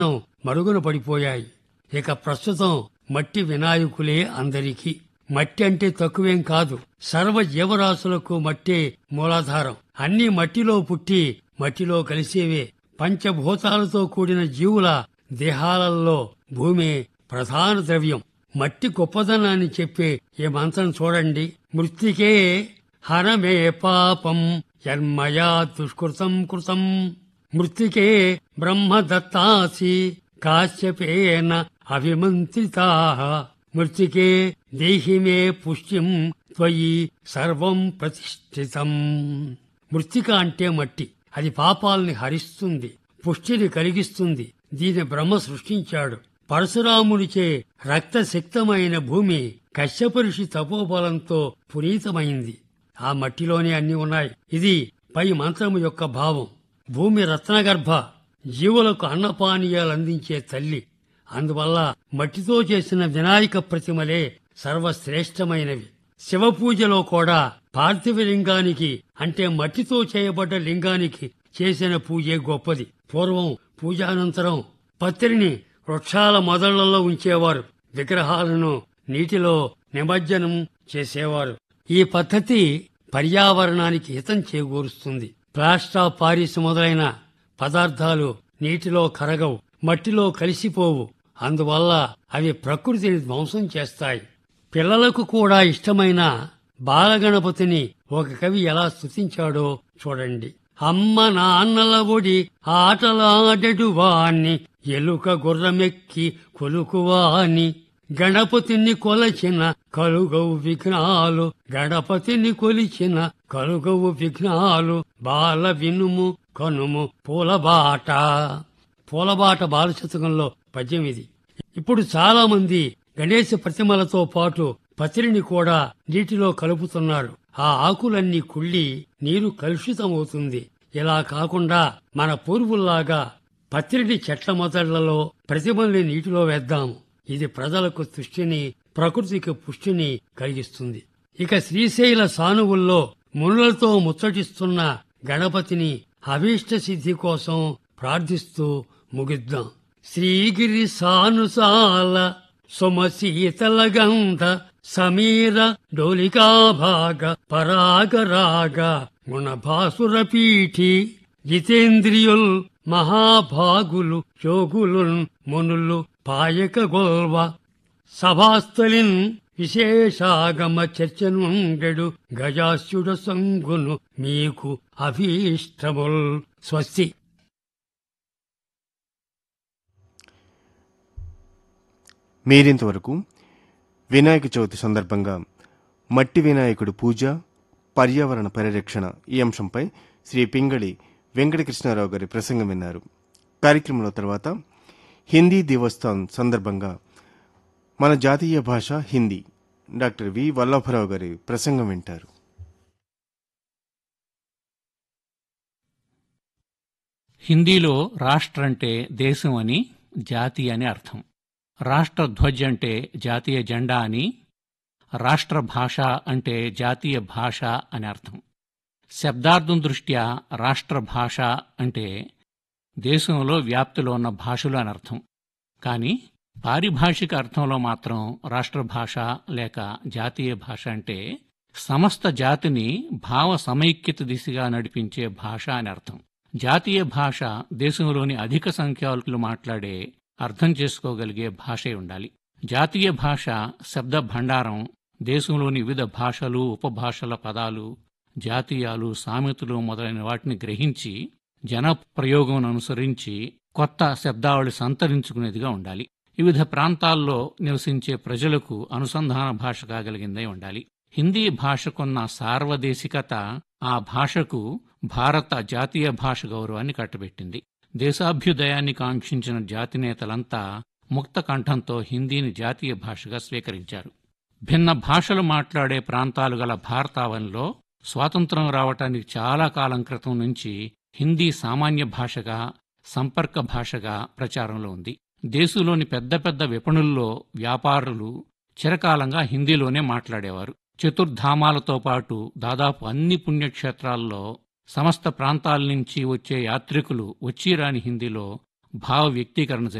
మరుగున పడిపోయాయి ఇక ప్రస్తుతం మట్టి వినాయకులే అందరికీ మట్టి అంటే తక్కువేం కాదు సర్వ జీవరాశులకు మట్టే మూలాధారం అన్ని మట్టిలో పుట్టి మట్టిలో కలిసేవే పంచభూతాలతో కూడిన జీవుల దేహాలలో భూమి ప్రధాన ద్రవ్యం మట్టి గొప్పదనాన్ని చెప్పే ఈ మంత్రం చూడండి మృతికే హరమే పాపం యన్మయా దుష్కృతం కృతం మృతికే బ్రహ్మదత్తాసి కాశ్యపేన అభిమంత్రితా మృతికే దేహి మే పుష్టిం త్వయి సర్వం ప్రతిష్ఠితం మృతిక అంటే మట్టి అది పాపాల్ని హరిస్తుంది పుష్టిని కలిగిస్తుంది దీని బ్రహ్మ సృష్టించాడు పరశురామునిచే రక్తసిక్తమైన భూమి కశ్యపరుషి తపోబలంతో పునీతమైంది ఆ మట్టిలోనే అన్ని ఉన్నాయి ఇది పై మంత్రము యొక్క భావం భూమి రత్నగర్భ జీవులకు అన్నపానీయాలు అందించే తల్లి అందువల్ల మట్టితో చేసిన వినాయక ప్రతిమలే సర్వశ్రేష్టమైనవి శివ పూజలో కూడా పార్థివ లింగానికి అంటే మట్టితో చేయబడ్డ లింగానికి చేసిన పూజే గొప్పది పూర్వం పూజానంతరం పత్రిని వృక్షాల మొదళ్లలో ఉంచేవారు విగ్రహాలను నీటిలో నిమజ్జనం చేసేవారు ఈ పద్ధతి పర్యావరణానికి హితం చేకూరుస్తుంది ప్లాస్టా పారిస్ మొదలైన పదార్థాలు నీటిలో కరగవు మట్టిలో కలిసిపోవు అందువల్ల అవి ప్రకృతిని ధ్వంసం చేస్తాయి పిల్లలకు కూడా ఇష్టమైన బాలగణపతిని ఒక కవి ఎలా స్తుతించాడో చూడండి అమ్మ నాన్నల ఒడి ఆటలాడెడు వాణ్ణి ఎలుక గుర్రమెక్కి కొలుకువాని గణపతిని కొలచిన కలుగవు విఘ్నాలు గణపతిని కొలిచిన కలుగవు విఘ్నాలు బాల వినుము కనుము పూలబాట పూలబాట బాలశతకంలో పద్యం ఇది ఇప్పుడు చాలా మంది గణేశ ప్రతిమలతో పాటు పత్రిని కూడా నీటిలో కలుపుతున్నారు ఆ ఆకులన్నీ కుళ్ళి నీరు కలుషితమవుతుంది ఇలా కాకుండా మన పూర్వుల్లాగా పత్రిని చెట్ల మొదళ్లలో ప్రతిమల్ని నీటిలో వేద్దాము ఇది ప్రజలకు సృష్టిని ప్రకృతికి పుష్టిని కలిగిస్తుంది ఇక శ్రీశైల సానువుల్లో మునులతో ముచ్చటిస్తున్న గణపతిని అభీష్ట సిద్ధి కోసం ప్రార్థిస్తూ ముగిద్దాం శ్రీగిరి సానుసాల సుమశీతల గంధ సమీర డోలికా భాగ పరాగ రాగ గుణభాసుర పీఠి జితేంద్రియుల్ మహాభాగులు యోగులున్ మునులు పాయక గొల్వ సభాస్థలిన్ విశేషాగమ చర్చనుండెడు గజాస్యుడ సంగును మీకు అభీష్టముల్ స్వస్తి మీరింతవరకు వినాయక చవితి సందర్భంగా మట్టి వినాయకుడు పూజ పర్యావరణ పరిరక్షణ ఈ అంశంపై శ్రీ పింగళి వెంకటకృష్ణారావు గారి ప్రసంగం విన్నారు కార్యక్రమంలో తర్వాత హిందీ దివస్థాన్ సందర్భంగా మన జాతీయ భాష హిందీ డాక్టర్ వి వల్లభరావు గారి ప్రసంగం వింటారు హిందీలో రాష్ట్ర అంటే దేశం అని జాతి అని అర్థం రాష్ట్ర ధ్వజ్ అంటే జాతీయ జెండా అని రాష్ట్ర భాష అంటే జాతీయ భాష అని అర్థం శబ్దార్థం దృష్ట్యా రాష్ట్ర భాష అంటే దేశంలో వ్యాప్తిలో ఉన్న భాషలు అని అర్థం కానీ పారిభాషిక అర్థంలో మాత్రం రాష్ట్ర భాష లేక జాతీయ భాష అంటే సమస్త జాతిని భావ సమైక్యత దిశగా నడిపించే భాష అని అర్థం జాతీయ భాష దేశంలోని అధిక సంఖ్యాకులు మాట్లాడే అర్థం చేసుకోగలిగే భాషే ఉండాలి జాతీయ భాష శబ్ద భండారం దేశంలోని వివిధ భాషలు ఉపభాషల పదాలు జాతీయాలు సామెతలు మొదలైన వాటిని గ్రహించి జన ప్రయోగం అనుసరించి కొత్త శబ్దావళి సంతరించుకునేదిగా ఉండాలి వివిధ ప్రాంతాల్లో నివసించే ప్రజలకు అనుసంధాన భాష కాగలిగిందై ఉండాలి హిందీ భాషకున్న సార్వదేశికత ఆ భాషకు భారత జాతీయ భాష గౌరవాన్ని కట్టబెట్టింది దేశాభ్యుదయాన్ని కాంక్షించిన జాతినేతలంతా ముక్త కంఠంతో హిందీని జాతీయ భాషగా స్వీకరించారు భిన్న భాషలు మాట్లాడే ప్రాంతాలు గల భారతావనిలో స్వాతంత్రం రావటానికి చాలా కాలం క్రితం నుంచి హిందీ సామాన్య భాషగా సంపర్క భాషగా ప్రచారంలో ఉంది దేశంలోని పెద్ద పెద్ద విపణుల్లో వ్యాపారులు చిరకాలంగా హిందీలోనే మాట్లాడేవారు చతుర్ధామాలతో పాటు దాదాపు అన్ని పుణ్యక్షేత్రాల్లో సమస్త ప్రాంతాల నుంచి వచ్చే యాత్రికులు వచ్చిరాని హిందీలో భావ వ్యక్తీకరణ